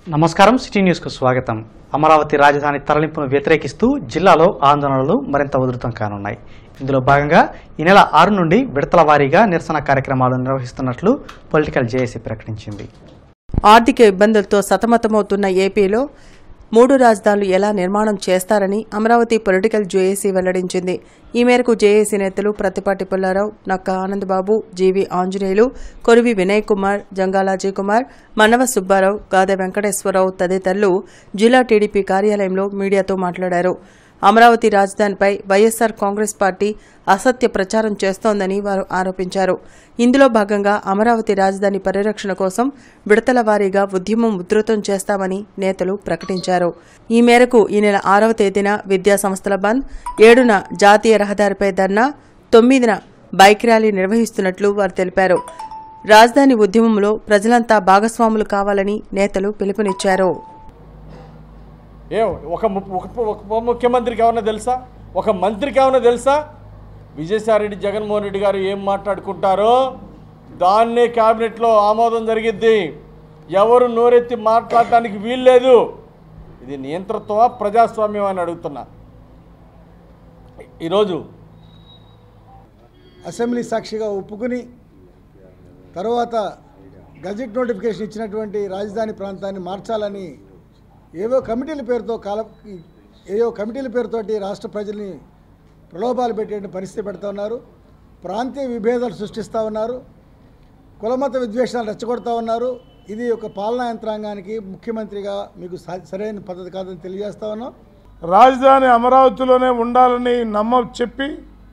నమస్కారం సిటీ న్యూస్కు స్వాగతం అమరావతి రాజధాని తరలింపును వ్యతిరేకిస్తూ జిల్లాలో ఆందోళనలు మరింత ఉధృతం కానున్నాయి ఇందులో భాగంగా ఈ నెల ఆరు నుండి విడతల వారీగా నిరసన కార్యక్రమాలు నిర్వహిస్తున్నట్లు పొలిటికల్ జేఏసీ ప్రకటించింది ఆర్థిక ఇబ్బందులతో సతమతమవుతున్న ఏపీలో మూడు రాజధానులు ఎలా నిర్మాణం చేస్తారని అమరావతి పొలిటికల్ జేఏసీ వెల్లడించింది ఈ మేరకు జేఏసీ నేతలు ప్రతిపాటి పుల్లారావు నక్క ఆనందబాబు జీవి ఆంజనేయులు కొరివి వినయ్ కుమార్ జంగాలాజీ కుమార్ మన్నవ సుబ్బారావు గాదె వెంకటేశ్వరరావు తదితరులు జిల్లా టీడీపీ కార్యాలయంలో మీడియాతో మాట్లాడారు అమరావతి రాజధానిపై వైఎస్సార్ కాంగ్రెస్ పార్టీ అసత్య ప్రచారం చేస్తోందని వారు ఆరోపించారు ఇందులో భాగంగా అమరావతి రాజధాని పరిరక్షణ కోసం విడతల వారీగా ఉద్యమం ఉధృతం చేస్తామని నేతలు ప్రకటించారు ఈ మేరకు ఈ నెల ఆరవ తేదీన విద్యా సంస్థల బంద్ ఏడున జాతీయ రహదారిపై ధర్నా తొమ్మిదిన బైక్ ర్యాలీ నిర్వహిస్తున్నట్లు వారు తెలిపారు రాజధాని ఉద్యమంలో ప్రజలంతా భాగస్వాములు కావాలని నేతలు పిలుపునిచ్చారు ఏ ఒక ము- ఒక ఉప- ఒక ఉప ముఖ్యమంత్రికి ఏమన్నా తెలుసా ఒక మంత్రికి ఏమన్నా తెలుసా విజయసాయిరెడ్డి జగన్మోహన్ రెడ్డి గారు ఏం మాట్లాడుకుంటారో దాన్నే క్యాబినెట్లో ఆమోదం జరిగిద్ది ఎవరు నోరెత్తి మాట్లాడటానికి వీల్లేదు ఇది నియంత్రణత్వమా ప్రజాస్వామ్యం అని అడుగుతున్నా ఈరోజు అసెంబ్లీ సాక్షిగా ఒప్పుకుని తర్వాత గజెట్ నోటిఫికేషన్ ఇచ్చినటువంటి రాజధాని ప్రాంతాన్ని మార్చాలని ఏవో కమిటీల పేరుతో కాల ఏవో కమిటీల పేరుతోటి రాష్ట్ర ప్రజల్ని ప్రలోభాలు పెట్టే పరిస్థితి పెడతా ఉన్నారు ప్రాంతీయ విభేదాలు సృష్టిస్తూ ఉన్నారు కులమత విద్వేషాలు రెచ్చగొడతా ఉన్నారు ఇది ఒక పాలనా యంత్రాంగానికి ముఖ్యమంత్రిగా మీకు స- సరైన పద్ధతి కాదని తెలియజేస్తా ఉన్నాం రాజధాని అమరావతిలోనే ఉండాలని నమ్మ చెప్పి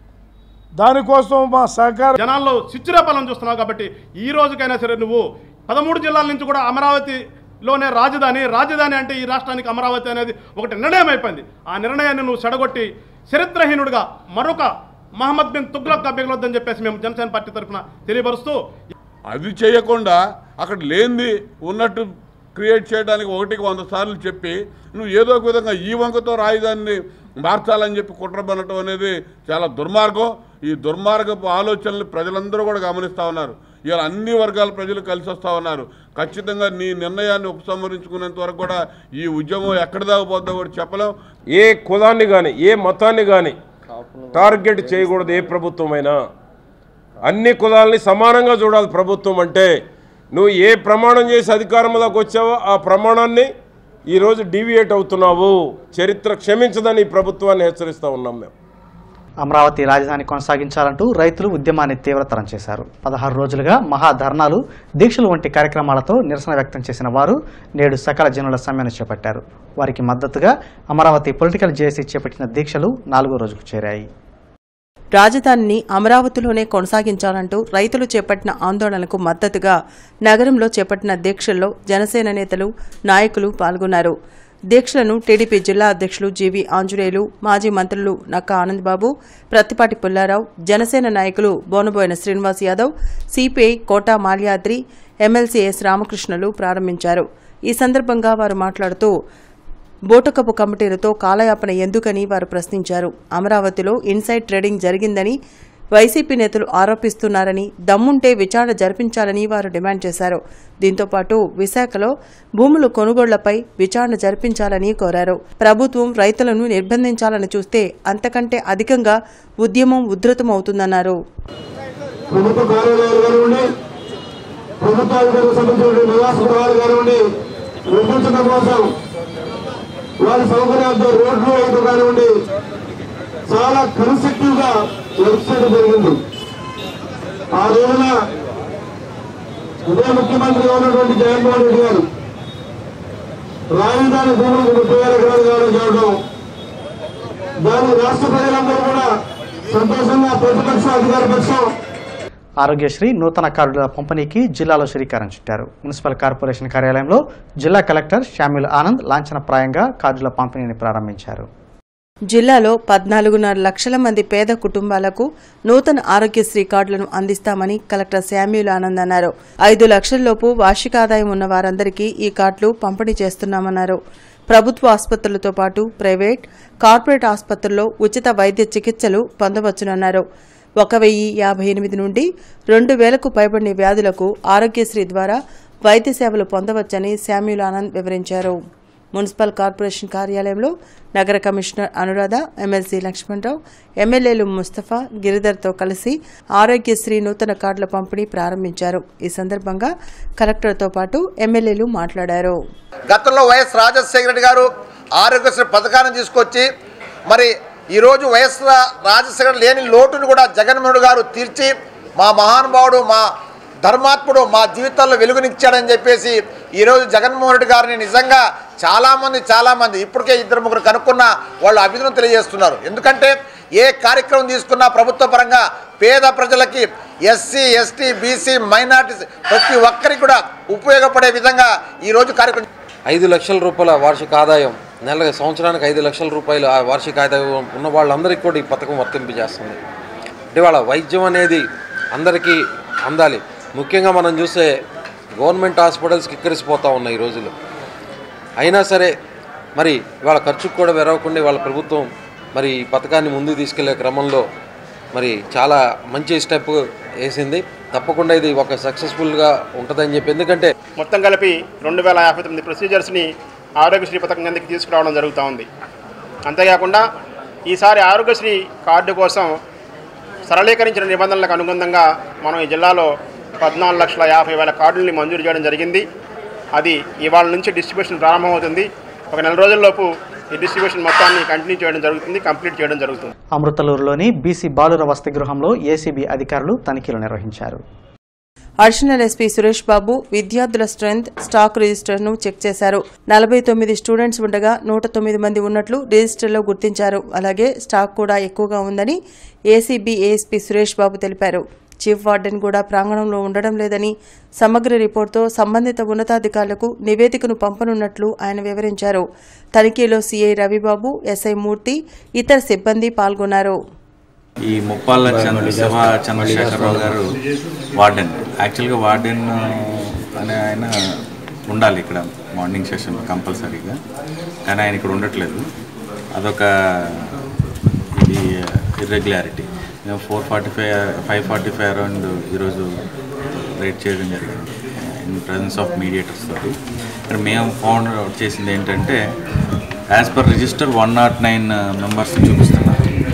దానికోసం మా సహకార జనాల్లో చిచ్చురేపాలను చూస్తున్నావు కాబట్టి ఈ రోజుకైనా సరే నువ్వు పదమూడు జిల్లాల నుంచి కూడా అమరావతిలోనే రాజధాని రాజధాని అంటే ఈ రాష్ట్రానికి అమరావతి అనేది ఒకటి నిర్ణయం అయిపోయింది ఆ నిర్ణయాన్ని నువ్వు చెడగొట్టి చరిత్రహీనుడిగా మరొక మహమ్మద్ బిన్ తుగ్లక్ మిగలొద్దని చెప్పేసి మేము జనసేన పార్టీ తరఫున తెలియపరుస్తూ అది చేయకుండా అక్కడ లేనిది ఉన్నట్టు క్రియేట్ చేయడానికి ఒకటికి వంద సార్లు చెప్పి నువ్వు ఏదో ఒక విధంగా ఈ వంకతో రాజధానిని మార్చాలని చెప్పి కుట్రబనటం అనేది చాలా దుర్మార్గం ఈ దుర్మార్గపు ఆలోచనలు ప్రజలందరూ కూడా గమనిస్తూ ఉన్నారు ఇవాళ అన్ని వర్గాల ప్రజలు కలిసి వస్తూ ఉన్నారు ఖచ్చితంగా నీ నిర్ణయాన్ని ఉపసంహరించుకునేంత వరకు కూడా ఈ ఉద్యమం ఎక్కడి దాకా పోద్దో కూడా చెప్పలేం ఏ కులాన్ని కానీ ఏ మతాన్ని కానీ టార్గెట్ చేయకూడదు ఏ ప్రభుత్వమైనా అన్ని కులాల్ని సమానంగా చూడాలి ప్రభుత్వం అంటే నువ్వు ఏ ప్రమాణం చేసి అధికారంలోకి వచ్చావో ఆ ప్రమాణాన్ని ఈరోజు డీవియేట్ అవుతున్నావు చరిత్ర క్షమించదని ఈ ప్రభుత్వాన్ని హెచ్చరిస్తూ ఉన్నాం మేము అమరావతి రాజధాని కొనసాగించాలంటూ రైతులు ఉద్యమాన్ని తీవ్రతరం చేశారు పదహారు రోజులుగా మహా ధర్నాలు దీక్షలు వంటి కార్యక్రమాలతో నిరసన వ్యక్తం చేసిన వారు నేడు సకల జనుల సమ్మెను చేపట్టారు వారికి మద్దతుగా అమరావతి పొలిటికల్ జేఏసీ చేపట్టిన దీక్షలు నాలుగో రోజుకు చేరాయి రాజధానిని అమరావతిలోనే కొనసాగించాలంటూ రైతులు చేపట్టిన ఆందోళనకు మద్దతుగా నగరంలో చేపట్టిన దీక్షల్లో జనసేన నేతలు నాయకులు పాల్గొన్నారు దీక్షలను టీడీపీ జిల్లా అధ్యక్షులు జీవి ఆంజనేయులు మాజీ మంత్రులు నక్క ఆనందబాబు ప్రత్తిపాటి పుల్లారావు జనసేన నాయకులు బోనబోయిన శ్రీనివాస్ యాదవ్ సిపిఐ కోటా మాల్యాద్రి ఎమ్మెల్సీ ఎస్ రామకృష్ణలు ప్రారంభించారు ఈ సందర్భంగా వారు మాట్లాడుతూ బోటకపు కమిటీలతో కాలయాపన ఎందుకని వారు ప్రశ్నించారు అమరావతిలో ఇన్సైడ్ ట్రేడింగ్ జరిగిందని వైసీపీ నేతలు ఆరోపిస్తున్నారని దమ్ముంటే విచారణ జరిపించాలని వారు డిమాండ్ చేశారు దీంతో పాటు విశాఖలో భూముల కొనుగోళ్లపై విచారణ జరిపించాలని కోరారు ప్రభుత్వం రైతులను నిర్బంధించాలని చూస్తే అంతకంటే అధికంగా ఉద్యమం ఉధృతమవుతుందన్నారు ప్రభుత్వ కార్యాలయాలు కానివ్వండి ప్రభుత్వానికి సంబంధించిన నివాస గృహాలు కానివ్వండి నిర్మించడం కోసం వారి సౌకర్యాలతో రోడ్లు వేయడం కానివ్వండి చాలా కన్స్ట్రక్టివ్ గా నడుచడం జరిగింది ఆ రోజున ఉదయ ముఖ్యమంత్రిగా ఉన్నటువంటి జగన్మోహన్ రెడ్డి గారు రాజధాని భూములకు ముప్పై వేల ఎకరాలు కావాలని చెప్పడం దాన్ని రాష్ట్ర ప్రజలందరూ కూడా సంతోషంగా ప్రతిపక్ష అధికార పక్షం ఆరోగ్యశ్రీ నూతన కార్డుల పంపిణీకి జిల్లాలో శ్రీకారం చుట్టారు మున్సిపల్ కార్పొరేషన్ కార్యాలయంలో జిల్లా కలెక్టర్ షామ్యుల్ ఆనంద్ లాంఛనప్రాయంగా కార్డుల పంపిణీని ప్రారంభించారు జిల్లాలో పద్నాలుగున్నర లక్షల మంది పేద కుటుంబాలకు నూతన ఆరోగ్యశ్రీ కార్డులను అందిస్తామని కలెక్టర్ శామ్యూల్ ఆనంద్ అన్నారు ఐదు లక్షల్లోపు వార్షిక ఆదాయం ఉన్న వారందరికీ ఈ కార్డులు పంపిణీ చేస్తున్నామన్నారు ప్రభుత్వ ఆసుపత్రులతో పాటు ప్రైవేట్ కార్పొరేట్ ఆసుపత్రుల్లో ఉచిత వైద్య చికిత్సలు పొందవచ్చునన్నారు ఒక వెయ్యి యాభై ఎనిమిది నుండి రెండు వేలకు పైబడిన వ్యాధులకు ఆరోగ్యశ్రీ ద్వారా వైద్య సేవలు పొందవచ్చని శామ్యుల్ ఆనంద్ వివరించారు మున్సిపల్ కార్పొరేషన్ కార్యాలయంలో నగర కమిషనర్ అనురాధ ఎమ్మెల్సీ లక్ష్మణరావు ఎమ్మెల్యేలు ముస్తఫా గిరిధర్తో కలిసి ఆరోగ్యశ్రీ నూతన కార్డుల పంపిణీ ప్రారంభించారు ఈ సందర్భంగా కలెక్టర్తో పాటు ఎమ్మెల్యేలు మాట్లాడారు గతంలో వైఎస్ రాజశేఖర రెడ్డి గారు ఆరోగ్యశ్రీ పథకాన్ని తీసుకొచ్చి మరి ఈరోజు వైఎస్ రా- రాజశేఖర లేని లోటును కూడా జగన్మోహన్ గారు తీర్చి మా మహానుభావుడు మా ధర్మాత్ముడు మా జీవితాల్లో వెలుగునిచ్చాడని చెప్పేసి ఈరోజు జగన్మోహన్ రెడ్డి గారిని నిజంగా చాలామంది చాలామంది ఇప్పటికే ఇద్దరు ముగ్గురు కనుక్కున్న వాళ్ళు అభినందన తెలియజేస్తున్నారు ఎందుకంటే ఏ కార్యక్రమం తీసుకున్నా ప్రభుత్వ పరంగా పేద ప్రజలకి ఎస్సీ ఎస్టీ బీసీ మైనార్టీస్ ప్రతి ఒక్కరికి కూడా ఉపయోగపడే విధంగా ఈరోజు కార్యక్రమం ఐదు లక్షల రూపాయల వార్షిక ఆదాయం నెల సంవత్సరానికి ఐదు లక్షల రూపాయలు ఆ వార్షిక ఆదాయం ఉన్న వాళ్ళందరికీ కూడా ఈ పథకం వర్తింపజేస్తుంది అంటే వాళ్ళ వైద్యం అనేది అందరికీ అందాలి ముఖ్యంగా మనం చూస్తే గవర్నమెంట్ హాస్పిటల్స్ కిక్కరిసిపోతూ ఉన్నాయి ఈ రోజుల్లో అయినా సరే మరి వాళ్ళ ఖర్చుకు కూడా వెరవకుండా వాళ్ళ ప్రభుత్వం మరి ఈ పథకాన్ని ముందుకు తీసుకెళ్లే క్రమంలో మరి చాలా మంచి స్టెప్ వేసింది తప్పకుండా ఇది ఒక సక్సెస్ఫుల్గా ఉంటుందని చెప్పి ఎందుకంటే మొత్తం కలిపి రెండు వేల యాభై తొమ్మిది ప్రొసీజర్స్ని ఆరోగ్యశ్రీ పథకం కిందకి తీసుకురావడం జరుగుతూ ఉంది అంతేకాకుండా ఈసారి ఆరోగ్యశ్రీ కార్డు కోసం సరళీకరించిన నిబంధనలకు అనుగుణంగా మనం ఈ జిల్లాలో పద్నాలుగు లక్షల యాభై వేల కార్డుల్ని మంజూరు చేయడం జరిగింది అది ఇవాళ నుంచి డిస్ట్రిబ్యూషన్ ప్రారంభమవుతుంది ఒక నెల రోజుల్లోపు ఈ డిస్ట్రిబ్యూషన్ మొత్తాన్ని కంటిన్యూ చేయడం జరుగుతుంది కంప్లీట్ చేయడం జరుగుతుంది అమృతలూరులోని బీసీ బాలుర వసతి గృహంలో ఏసీబీ అధికారులు తనిఖీలు నిర్వహించారు అడిషనల్ ఎస్పీ సురేష్ బాబు విద్యార్థుల స్ట్రెంత్ స్టాక్ రిజిస్టర్ను చెక్ చేశారు నలభై తొమ్మిది స్టూడెంట్స్ ఉండగా నూట తొమ్మిది మంది ఉన్నట్లు రిజిస్టర్లో గుర్తించారు అలాగే స్టాక్ కూడా ఎక్కువగా ఉందని ఏసీబీ ఏఎస్పీ సురేష్ బాబు తెలిపారు చీఫ్ వార్డెన్ కూడా ప్రాంగణంలో ఉండడం లేదని సమగ్ర రిపోర్టుతో సంబంధిత ఉన్నతాధికారులకు నివేదికను పంపనున్నట్లు ఆయన వివరించారు తనిఖీలో సీఐ రవిబాబు ఎస్ఐ మూర్తి ఇతర సిబ్బంది పాల్గొన్నారు ఈ ముప్పాళ్ళ చంద్ర శివ చంద్రశేఖరరావు గారు వార్డెన్ యాక్చువల్గా వార్డెన్ అనే ఆయన ఉండాలి ఇక్కడ మార్నింగ్ సెషన్ కంపల్సరీగా కానీ ఆయన ఇక్కడ ఉండట్లేదు అదొక ఇది ఇర్రెగ్యులారిటీ మేము four forty five five forty five around ఈరోజు రేట్ చేయడం జరిగింది ఇన్ ప్రజెన్స్ ఆఫ్ మీడియేటర్స్ తోటి ఇక్కడ మేము ఫౌండ్ అవుట్ చేసింది ఏంటంటే as per register one not nine members చూపిస్తున్నారు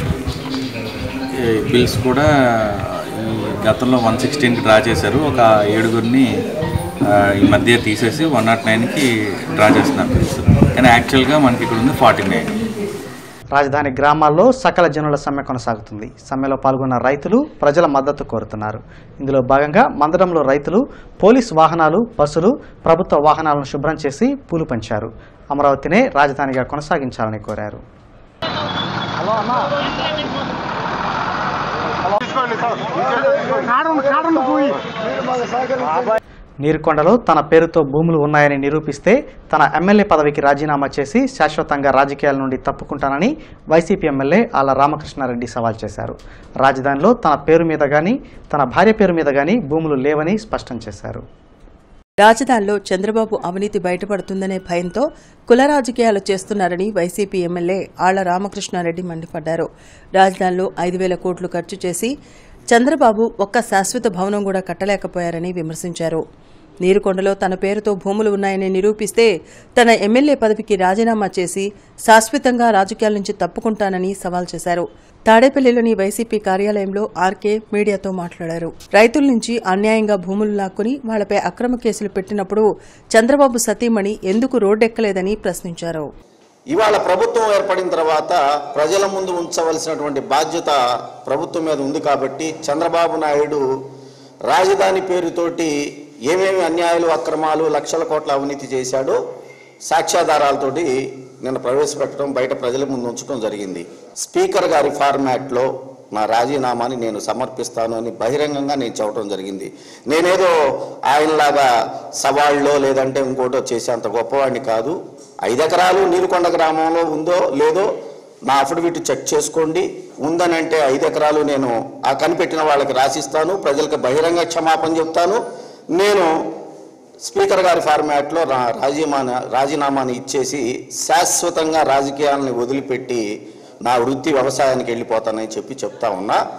ఈ బిల్స్ కూడా ఈ గతంలో వన్ సిక్స్టీన్కి డ్రా చేశారు ఒక ఏడుగురిని ఆ, ఈ మధ్య తీసేసి వన్ నాట్ నైన్కి డ్రా చేస్తున్నారు బిల్స్ కానీ యాక్చువల్గా మనకి ఇక్కడ ఉంది ఫార్టీ నైన్ రాజధాని గ్రామాల్లో సకల జనుల సమ్మె కొనసాగుతుంది సమ్మెలో పాల్గొన్న రైతులు ప్రజల మద్దతు కోరుతున్నారు ఇందులో భాగంగా మందడంలో రైతులు పోలీస్ వాహనాలు బస్సులు ప్రభుత్వ వాహనాలను శుభ్రం చేసి పూలు పంచారు అమరావతినే రాజధానిగా కొనసాగించాలని కోరారు నీరుకొండలో తన పేరుతో భూములు ఉన్నాయని నిరూపిస్తే తన ఎమ్మెల్యే పదవికి రాజీనామా చేసి శాశ్వతంగా రాజకీయాల నుండి తప్పుకుంటానని వైసీపీ ఎమ్మెల్యే ఆళ్ల రామకృష్ణారెడ్డి సవాల్ చేశారు రాజధానిలో తన పేరు మీద గాని తన భార్య పేరు మీద గాని భూములు లేవని స్పష్టం చేశారు రాజధానిలో చంద్రబాబు అవినీతి బయటపడుతుందనే భయంతో కుల రాజకీయాలు చేస్తున్నారని వైసీపీ ఎమ్మెల్యే ఆళ్ల రామకృష్ణారెడ్డి మండిపడ్డారు రాజధానిలో ఐదు వేల కోట్లు ఖర్చు చేసి చంద్రబాబు ఒక్క శాశ్వత భవనం కూడా కట్టలేకపోయారని విమర్శించారు నీరుకొండలో తన పేరుతో భూములు ఉన్నాయని నిరూపిస్తే తన ఎమ్మెల్యే పదవికి రాజీనామా చేసి శాశ్వతంగా రాజకీయాల నుంచి తప్పుకుంటానని సవాల్ చేశారు తాడేపల్లిలోని వైసీపీ కార్యాలయంలో ఆర్కే మీడియాతో మాట్లాడారు రైతుల నుంచి అన్యాయంగా భూములు లాక్కుని వాళ్లపై అక్రమ కేసులు పెట్టినప్పుడు చంద్రబాబు సతీమణి ఎందుకు రోడ్డెక్కలేదని ప్రశ్నించారు ఇవాళ ప్రభుత్వం ఏర్పడిన తర్వాత ప్రజల ముందు ఉంచవలసినటువంటి బాధ్యత ప్రభుత్వం మీద ఉంది కాబట్టి చంద్రబాబు నాయుడు రాజధాని పేరుతోటి ఏమేమి అన్యాయాలు అక్రమాలు లక్షల కోట్ల అవినీతి చేశాడో సాక్ష్యాధారాలతోటి నిన్న ప్రవేశపెట్టడం బయట ప్రజల ముందు ఉంచడం జరిగింది స్పీకర్ గారి ఫార్మాట్లో నా రాజీనామాని నేను సమర్పిస్తాను అని బహిరంగంగా నేను చెప్పడం జరిగింది నేనేదో ఆయనలాగా సవాళ్ళలో లేదంటే ఇంకోటో చేసేంత గొప్పవాడిని కాదు ఐదు ఎకరాలు నీరుకొండ గ్రామంలో ఉందో లేదో నా అఫిడవిట్ చెక్ చేసుకోండి ఉందని అంటే ఐదు ఎకరాలు నేను ఆ కనిపెట్టిన వాళ్ళకి రాసిస్తాను ప్రజలకు బహిరంగ క్షమాపణ చెప్తాను నేను స్పీకర్ గారి ఫార్మాట్లో రా రాజీనామా రాజీనామాని ఇచ్చేసి శాశ్వతంగా రాజకీయాలను వదిలిపెట్టి నా వృత్తి వ్యవసాయానికి వెళ్ళిపోతానని చెప్పి చెప్తా ఉన్నా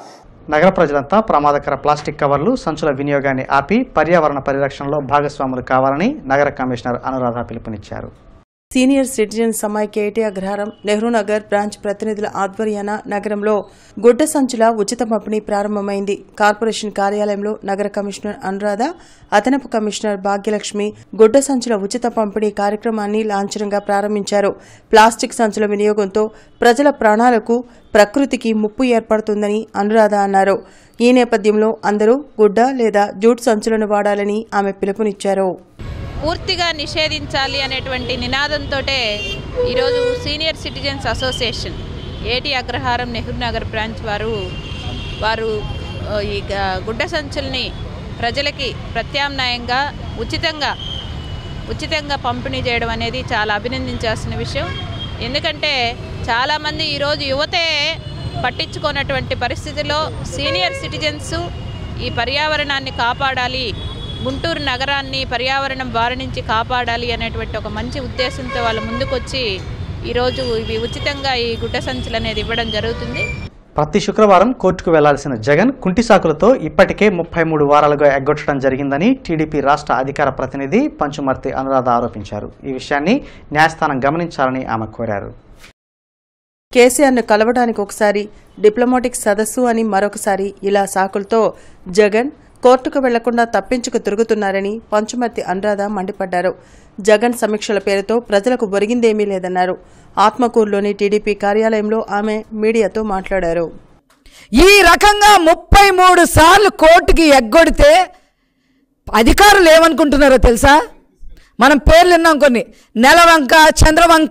నగర ప్రజలంతా ప్రమాదకర ప్లాస్టిక్ కవర్లు సంచుల వినియోగాన్ని ఆపి పర్యావరణ పరిరక్షణలో భాగస్వాములు కావాలని నగర కమిషనర్ అనురాధ పిలుపునిచ్చారు సీనియర్ సిటిజన్ సమైక్య ఏటీ అగ్రహారం నెహ్రూ నగర్ బ్రాంచ్ ప్రతినిధుల ఆధ్వర్యాన నగరంలో గుడ్డ సంచుల ఉచిత పంపిణీ ప్రారంభమైంది కార్పొరేషన్ కార్యాలయంలో నగర కమిషనర్ అనురాధ అదనపు కమిషనర్ భాగ్యలక్ష్మి గుడ్డ సంచుల ఉచిత పంపిణీ కార్యక్రమాన్ని లాంఛనంగా ప్రారంభించారు ప్లాస్టిక్ సంచుల వినియోగంతో ప్రజల ప్రాణాలకు ప్రకృతికి ముప్పు ఏర్పడుతుందని అనురాధ అన్నారు ఈ నేపథ్యంలో అందరూ గుడ్డ లేదా జూట్ సంచులను వాడాలని ఆమె పిలుపునిచ్చారు పూర్తిగా నిషేధించాలి అనేటువంటి నినాదంతో ఈరోజు సీనియర్ సిటిజన్స్ అసోసియేషన్ ఏటి అగ్రహారం నెహ్రూ నగర్ బ్రాంచ్ వారు వారు ఆ, ఈ గ- గుడ్డ సంచుల్ని ప్రజలకి ప్రత్యామ్నాయంగా ఉచితంగా ఉచితంగా పంపిణీ చేయడం అనేది చాలా అభినందించాల్సిన విషయం ఎందుకంటే చాలామంది ఈరోజు యువతే పట్టించుకున్నటువంటి పరిస్థితిలో సీనియర్ సిటిజన్స్ ఈ పర్యావరణాన్ని కాపాడాలి గుంటూరు నగరాన్ని పర్యావరణం బారి నుంచి కాపాడాలి అనేటువంటి ఒక మంచి ఉద్దేశంతో వాళ్ళు ముందుకొచ్చి ఈరోజు ఇవి ఉచితంగా ఈ గుడ్డ సంచులు అనేది ఇవ్వడం జరుగుతుంది ప్రతి శుక్రవారం కోర్టుకు వెళ్లాల్సిన జగన్ కుంటి సాకులతో ఇప్పటికే ముప్పై మూడు వారాలుగా ఎగ్గొట్టడం జరిగిందని టీడీపీ రాష్ట్ర అధికార ప్రతినిధి పంచుమర్తి అనురాధ ఆరోపించారు ఈ విషయాన్ని న్యాయస్థానం గమనించాలని ఆమె కోరారు కేసీఆర్ను కలవడానికి ఒకసారి డిప్లొమాటిక్ సదస్సు అని మరొకసారి ఇలా సాకులతో జగన్ కోర్టుకు వెళ్లకుండా తప్పించుకు తిరుగుతున్నారని పంచుమర్తి అనురాధ మండిపడ్డారు జగన్ సమీక్షల పేరుతో ప్రజలకు ఒరిగిందేమీ లేదన్నారు ఆత్మకూరులోని టీడీపీ కార్యాలయంలో ఆమె మీడియాతో మాట్లాడారు ఈ రకంగా ముప్పై మూడు సార్లు కోర్టుకి ఎగ్గొడితే అధికారులు ఏమనుకుంటున్నారో తెలుసా మనం పేర్లు విన్నాం కొన్ని నెలవంక చంద్రవంక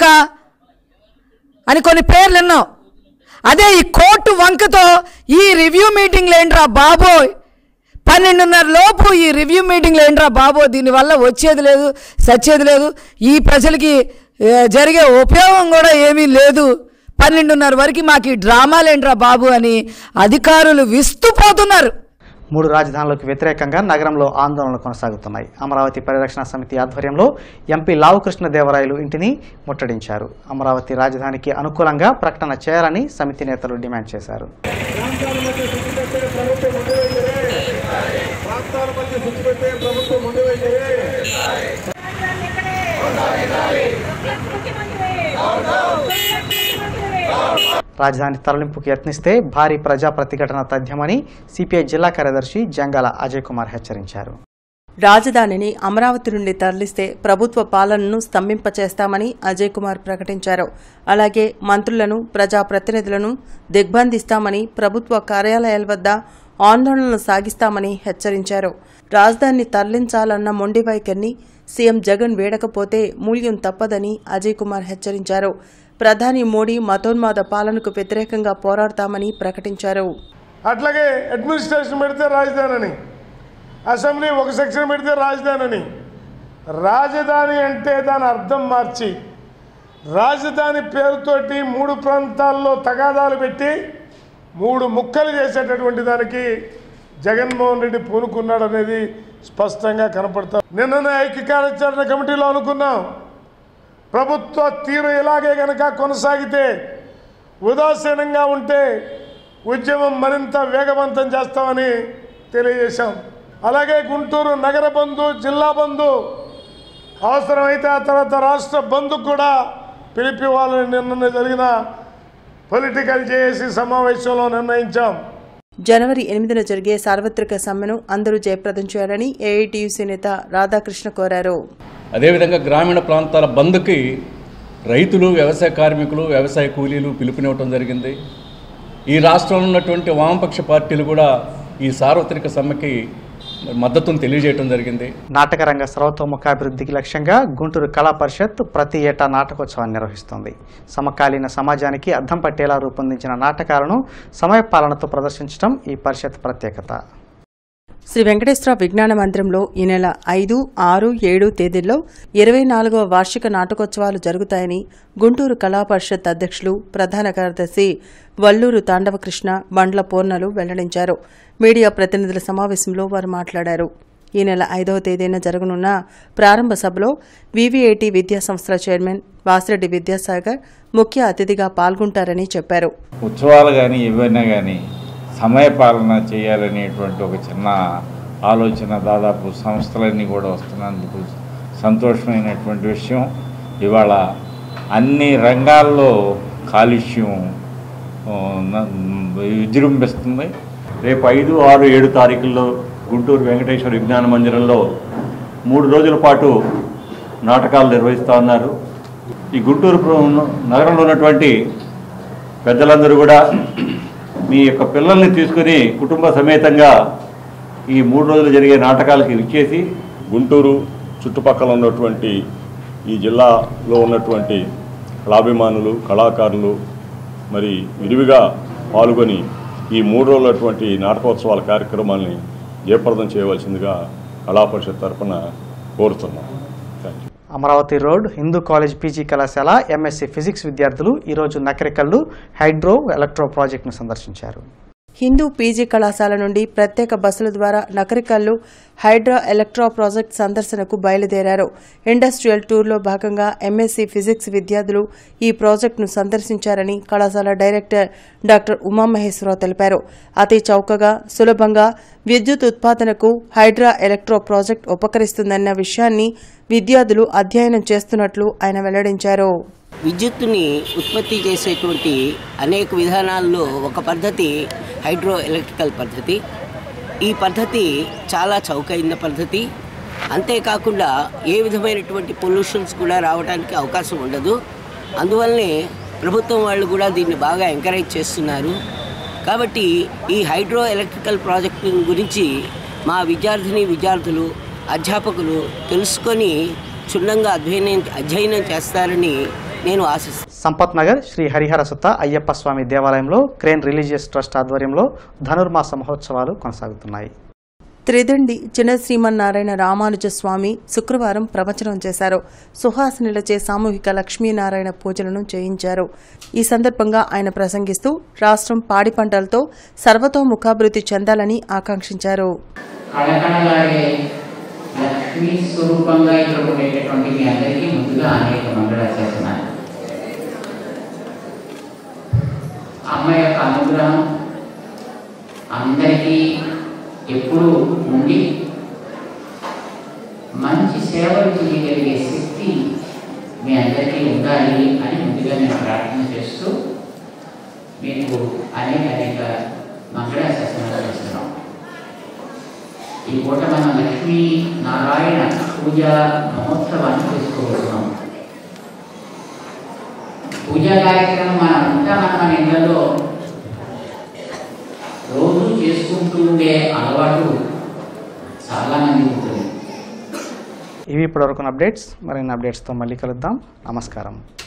అని కొన్ని పేర్లు విన్నాం అదే ఈ కోర్టు వంకతో ఈ రివ్యూ మీటింగ్లు ఏంట్రా బాబోయ్ పన్నెండున్నర లోపు ఈ రివ్యూ మీటింగ్లు ఏంట్రా బాబో దీనివల్ల వచ్చేది లేదు సచ్చేది లేదు ఈ ప్రజలకి ఏ, జరిగే ఉపయోగం కూడా ఏమీ లేదు పన్నెండున్నర వరకు మాకు ఈ డ్రామాలేంట్రా బాబు అని అధికారులు విస్తుపోతున్నారు మూడు రాజధానులకు వ్యతిరేకంగా నగరంలో ఆందోళనలు కొనసాగుతున్నాయి అమరావతి పరిరక్షణ సమితి ఆధ్వర్యంలో ఎంపీ లావు కృష్ణదేవరాయలు ఇంటిని ముట్టడించారు అమరావతి రాజధానికి అనుకూలంగా ప్రకటన చేయాలని సమితి నేతలు డిమాండ్ చేశారు రాజధాని తరలింపుకు యత్నిస్తే భారీ ప్రజా ప్రతిఘటన తథ్యమని సిపిఐ జిల్లా కార్యదర్శి జంగాల అజయ్ కుమార్ హెచ్చరించారు రాజధానిని అమరావతి నుండి తరలిస్తే ప్రభుత్వ పాలనను స్తంభింపచేస్తామని అజయ్ కుమార్ ప్రకటించారు అలాగే మంత్రులను ప్రజాప్రతినిధులను దిగ్బంధిస్తామని ప్రభుత్వ కార్యాలయాల వద్ద ఆందోళనలు సాగిస్తామని హెచ్చరించారు రాజధానిని తరలించాలన్న మొండి వైఖరిని సీఎం జగన్ వేడకపోతే మూల్యం తప్పదని అజయ్ కుమార్ హెచ్చరించారు ప్రధాని మోడీ మతోన్మాద పాలనకు వ్యతిరేకంగా పోరాడతామని ప్రకటించారు అట్లాగే అడ్మినిస్ట్రేషన్ పెడితే రాజధాని అని అసెంబ్లీ ఒక సెక్షన్ పెడితే రాజధాని అని రాజధాని అంటే దాని అర్థం మార్చి రాజధాని పేరుతోటి మూడు ప్రాంతాల్లో తగాదాలు పెట్టి మూడు ముక్కలు చేసేటటువంటి దానికి జగన్మోహన్ రెడ్డి పూనుకున్నాడు అనేది స్పష్టంగా కనపడతా నిన్ననే ఐక్య కార్యాచరణ కమిటీలో అనుకున్నాం ప్రభుత్వ తీరు ఇలాగే గనక కొనసాగితే ఉదాసీనంగా ఉంటే ఉద్యమం మరింత వేగవంతం చేస్తామని తెలియజేశాం అలాగే గుంటూరు నగర బంధు జిల్లా బంధు అవసరమైతే ఆ తర్వాత రాష్ట్ర బంధు కూడా పిలిపివ్వాలని నిన్న జరిగిన పొలిటికల్ జేఏసీ సమావేశంలో నిర్ణయించాం జనవరి ఎనిమిదిన జరిగే సార్వత్రిక సమ్మెను అందరూ జయప్రదం చేయాలని ఏఐటీయూసీ నేత రాధాకృష్ణ కోరారు అదేవిధంగా గ్రామీణ ప్రాంతాల బంద్కి రైతులు వ్యవసాయ కార్మికులు వ్యవసాయ కూలీలు పిలుపునివ్వటం జరిగింది ఈ రాష్ట్రంలో ఉన్నటువంటి వామపక్ష పార్టీలు కూడా ఈ సార్వత్రిక సమ్మెకి మద్దతును తెలియజేయటం జరిగింది నాటకరంగ సర్వతోముఖాభివృద్ధికి లక్ష్యంగా గుంటూరు కళా పరిషత్ ప్రతి ఏటా నాటకోత్సవాన్ని నిర్వహిస్తుంది సమకాలీన సమాజానికి అద్దం పట్టేలా రూపొందించిన నాటకాలను సమయపాలనతో ప్రదర్శించడం ఈ పరిషత్ ప్రత్యేకత శ్రీ వెంకటేశ్వర విజ్ఞాన మందిరంలో ఈ నెల ఐదు ఆరు ఏడు తేదీల్లో ఇరవై నాలుగవ వార్షిక నాటకోత్సవాలు జరుగుతాయని గుంటూరు కళా పరిషత్ అధ్యక్షులు ప్రధాన కార్యదర్శి వల్లూరు తాండవకృష్ణ బండ్ల పూర్ణలు వెల్లడించారు మీడియా ప్రతినిధుల సమావేశంలో వారు మాట్లాడారు ఈ నెల ఐదవ తేదీన జరగనున్న ప్రారంభ సభలో వివిఐటి విద్యా సంస్థల చైర్మన్ వాసిరెడ్డి విద్యాసాగర్ ముఖ్య అతిథిగా పాల్గొంటారని చెప్పారు ఉత్సవాలు కానీ ఏవైనా కానీ సమయపాలన చేయాలనేటువంటి ఒక చిన్న ఆలోచన దాదాపు సంస్థలన్నీ కూడా వస్తున్నందుకు సంతోషమైనటువంటి విషయం ఇవాళ అన్ని రంగాల్లో కాలుష్యం ఆ, న- విజృంభిస్తుంది రేపు ఐదు ఆరు ఏడు తారీఖుల్లో గుంటూరు వెంకటేశ్వర విజ్ఞాన మందిరంలో మూడు రోజుల పాటు నాటకాలు నిర్వహిస్తూ ఉన్నారు ఈ గుంటూరు ప్ర- నగరంలో ఉన్నటువంటి పెద్దలందరూ కూడా మీ యొక్క పిల్లల్ని తీసుకుని కుటుంబ సమేతంగా ఈ మూడు రోజులు జరిగే నాటకాలకి విచ్చేసి గుంటూరు చుట్టుపక్కల ఉన్నటువంటి ఈ జిల్లాలో ఉన్నటువంటి కళాభిమానులు కళాకారులు మరి విరివిగా పాల్గొని ఈ మూడు రోజులటువంటి నాటకోత్సవాల కార్యక్రమాల్ని జయప్రదం చేయవలసిందిగా కళా పరిషత్ తరఫున కోరుతున్నాం thank you Amaravati road Hindu college PG కళాశాల ఎంఎస్సీ ఫిజిక్స్ విద్యార్థులు ఈరోజు నకరికల్లు హైడ్రో ఎలక్ట్రో ప్రాజెక్టును సందర్శించారు హిందూ పీజీ కళాశాల నుండి ప్రత్యేక బస్సుల ద్వారా నకరికల్లు హైడ్రా ఎలక్ట్రా ప్రాజెక్ట్ సందర్శనకు బయలుదేరారు ఇండస్ట్రియల్ టూర్లో భాగంగా ఎంఎస్సీ ఫిజిక్స్ విద్యార్థులు ఈ ప్రాజెక్టును సందర్శించారని కళాశాల డైరెక్టర్ డాక్టర్ ఉమామహేశ్వరరావు తెలిపారు అతి చౌకగా సులభంగా విద్యుత్ ఉత్పాదనకు హైడ్రా ఎలక్ట్రో ప్రాజెక్ట్ ఉపకరిస్తుందన్న విషయాన్ని విద్యార్థులు అధ్యయనం చేస్తున్నట్లు ఆయన వెల్లడించారు విద్యుత్తుని ఉత్పత్తి చేసేటువంటి అనేక విధానాల్లో ఒక పద్ధతి హైడ్రో ఎలక్ట్రికల్ పద్ధతి ఈ పద్ధతి చాలా చౌకైన పద్ధతి అంతేకాకుండా ఏ విధమైనటువంటి పొల్యూషన్స్ కూడా రావడానికి అవకాశం ఉండదు అందువల్లనే ప్రభుత్వం వాళ్ళు కూడా దీన్ని బాగా ఎంకరేజ్ చేస్తున్నారు కాబట్టి ఈ హైడ్రో ఎలక్ట్రికల్ ప్రాజెక్టు గురించి మా విద్యార్థిని విద్యార్థులు అధ్యాపకులు తెలుసుకొని క్షుణ్ణంగా అధ్యయనం అధ్యయనం చేస్తారని నేను ఆశిస్తున్నాను సంపత్ నగర్ శ్రీ హరిహర సుత అయ్యప్ప స్వామి దేవాలయంలో క్రేన్ రిలీజియస్ ట్రస్ట్ ఆధ్వర్యంలో ధనుర్మాస మహోత్సవాలు కొనసాగుతున్నాయి త్రిదండి చిన్న శ్రీమన్నారాయణ రామానుజ స్వామి శుక్రవారం ప్రవచనం చేశారు సుహాసినులచే సామూహిక లక్ష్మీనారాయణ పూజలను చేయించారు ఈ సందర్భంగా ఆయన ప్రసంగిస్తూ రాష్ట్రం పాడి పంటలతో సర్వతోముఖాభివృద్ధి చెందాలని ఆకాంక్షించారు కళకళలాడే లక్ష్మీ స్వరూపంగా ఇక్కడ ఉండేటటువంటి మీ అందరికీ ముందుగా అనేక మంగళాశాసనాలు అమ్మ యొక్క అనుగ్రహం అందరికీ ఎప్పుడూ ఉండి మంచి సేవలు చేయగలిగే శక్తి మీ అందరికీ ఉండాలి అని ముందుగా నేను ప్రార్థన చేస్తూ మీకు అనేక అనేక మంగళాశాసనాలు చేస్తున్నాం ఈ పూట మనం లక్ష్మీ నారాయణ పూజ మహోత్సవాన్ని చేసుకోబోతున్నాం పూజా కార్యక్రమం మనం అంతా మన మన ఇళ్లలో రోజు చేసుకుంటూ ఉండే అలవాటు చాలా మంది ఉంటుంది ఇవి ఇప్పటివరకు అప్డేట్స్ మరిన్ని అప్డేట్స్తో మళ్ళీ కలుద్దాం నమస్కారం